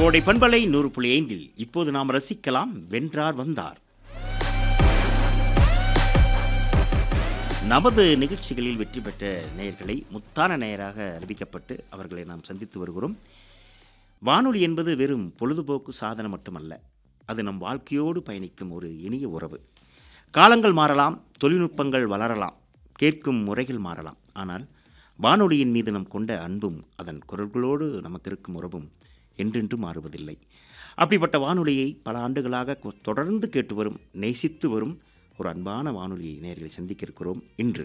கோடை பண்பலை நூறு புள்ளி ஐந்தில் இப்போது நாம் ரசிக்கலாம் வென்றார் வந்தார் நமது நிகழ்ச்சிகளில் வெற்றி பெற்ற நேயர்களை முத்தான நேயராக அறிவிக்கப்பட்டு அவர்களை நாம் சந்தித்து வருகிறோம் வானொலி என்பது வெறும் பொழுதுபோக்கு சாதனம் மட்டுமல்ல அது நம் வாழ்க்கையோடு பயணிக்கும் ஒரு இனிய உறவு காலங்கள் மாறலாம் தொழில்நுட்பங்கள் வளரலாம் கேட்கும் முறைகள் மாறலாம் ஆனால் வானொலியின் மீது நம் கொண்ட அன்பும் அதன் குரல்களோடு நமக்கு இருக்கும் உறவும் என்றென்றும் மாறுவதில்லை அப்படிப்பட்ட வானொலியை பல ஆண்டுகளாக கொ- தொடர்ந்து கேட்டு வரும் நேசித்து வரும் ஒரு அன்பான வானொலி நேயர்களை சந்திக்க இருக்கிறோம் இன்று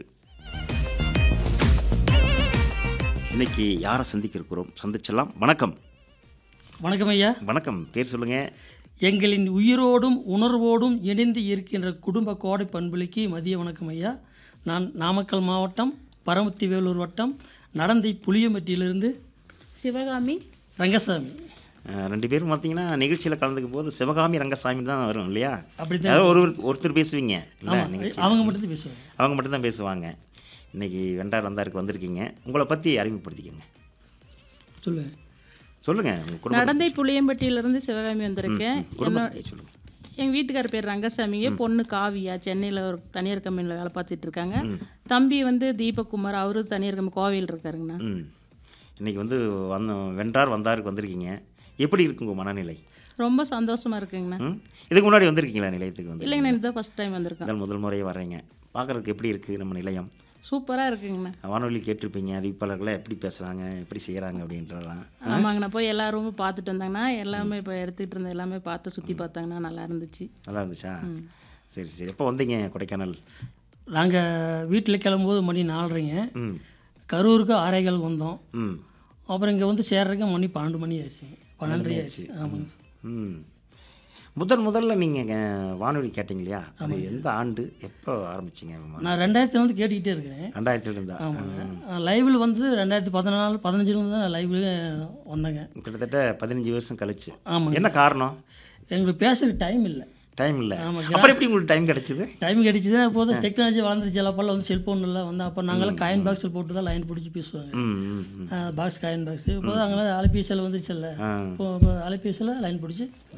இன்னைக்கு யாரை சந்திக்க இருக்கிறோம் சந்திச்சலாம் வணக்கம் வணக்கம் ஐயா வணக்கம் பேர் சொல்லுங்க எங்களின் உயிரோடும் உணர்வோடும் இணைந்து இருக்கின்ற குடும்ப கோடை பண்புலிக்கு மதிய வணக்கம் ஐயா நான் நாமக்கல் மாவட்டம் பரமத்தி வேலூர் வட்டம் நடந்தை புளியம்பட்டியிலிருந்து சிவகாமி ரங்கசாமி அஹ், ரெண்டு பேரும் பார்த்தீங்கன்னா நிகழ்ச்சியில் கலந்துக்கும் போது சிவகாமி ரங்கசாமி தான் வரும் இல்லையா அப்படித்தான் யாரோ ஒரு ஒருத்தர் பேசுவீங்க இல்லை ஆமாம் நிகழ்ச்சி அவங்க மட்டும் பேசுவாங்க அவங்க மட்டும்தான் பேசுவாங்க இன்னைக்கு வெண்டார் வந்தாருக்கு வந்திருக்கீங்க உங்களை பற்றி அறிமுகப்படுத்திக்கங்க சொல்லுங்க சொல்லுங்க உங்க குடும்ப நடந்தை புளியம்பட்டியிலிருந்து சிவகாமி வந்திருக்கேன் குடும்பத்தை பத்தி சொல்லுங்க எங்கள் வீட்டுக்கார் பேர் ரங்கசாமிங்க பொண்ணு காவியா சென்னையில் ஒரு தனியார் கம்பெனியில் வேலை பார்த்துட்டு இருக்காங்க தம்பி வந்து தீபக்குமார் அவரு தனியார் கம்பெனி கோவையில் இருக்காருங்கண்ணா ம் இன்னைக்கு வந்து வந்த வென்றார் வந்தாருக்கு வந்திருக்கீங்க எப்படி இருக்கு உங்கள் மனநிலை ரொம்ப சந்தோஷமா இருக்குங்கண்ணா ம் இதுக்கு முன்னாடி வந்திருக்கீங்களா நிலையத்துக்கு வந்து இல்லைங்கண்ணா இதுதான் ஃபர்ஸ்ட் டைம் வந்திருக்கேன் முதல் முதல் முறை வர்றீங்க பார்க்குறதுக்கு எப்படி இருக்குது நம்ம நிலையம் சூப்பராக இருக்குங்கண்ணா வானொலி கேட்டிருப்பீங்க அறிவிப்பாளர்களை எப்படி பேசுகிறாங்க எப்படி செய்கிறாங்க அப்படின்றதெல்லாம் ஆமாங்கண்ணா போய் எல்லா ரூமும் பார்த்துட்டு வந்தாங்கன்னா எல்லாமே இப்போ எடுத்துக்கிட்டு இருந்த எல்லாமே பார்த்து சுற்றி பார்த்தாங்கன்னா நல்லா இருந்துச்சு நல்லா இருந்துச்சா சரி சரி எப்போ வந்தீங்க கொடைக்கானல் நாங்கள் வீட்டில் கிளம்பும்போது மணி நாலரைங்க ம் கரூருக்கு ஆரைகள் வந்தோம் ம் அப்புறம் இங்கே வந்து சேர்றதுக்கு மணி பன்னெண்டு மணி ஆச்சு பன்னெண்டரை ஆச்சு ஆமாங்க ம் முதல் முதல்ல நீங்கள் வானொலி கேட்டீங்க இல்லையா அது எந்த ஆண்டு எப்போ ஆரம்பிச்சிங்க நான் ரெண்டாயிரத்துலேருந்து கேட்டுக்கிட்டே இருக்கிறேன் ரெண்டாயிரத்துல இருந்தா ஆமாங்க லைவில் வந்து ரெண்டாயிரத்தி பதினாலு பதினஞ்சுலேருந்து தான் லைவில் வந்தேங்க கிட்டத்தட்ட பதினஞ்சு வருஷம் கழிச்சு ஆமாங்க என்ன காரணம் எங்களுக்கு பேசுறதுக்கு டைம் இல்லை டைம் இல்லை ஆமாம், அப்புறம் எப்படி உங்களுக்கு டைம் கிடைச்சது டைம் கிடைச்சதுன்னா இப்போது டெக்னாலஜி வளர்ந்துருச்சு எல்லா பல்ல வந்து செல்ஃபோன் எல்லாம் வந்து அப்போ நாங்களாம் காயின் பாக்ஸில் போட்டு தான் லைன் பிடிச்சி பேசுவாங்க ம் ம் ம் பாக்ஸ் காயின் பாக்ஸ் இப்போ அங்கெல்லாம் அலைபேசியில் வந்துச்சுல்ல ஆ இப்போ அலைபேசியில் லைன் பிடிச்சி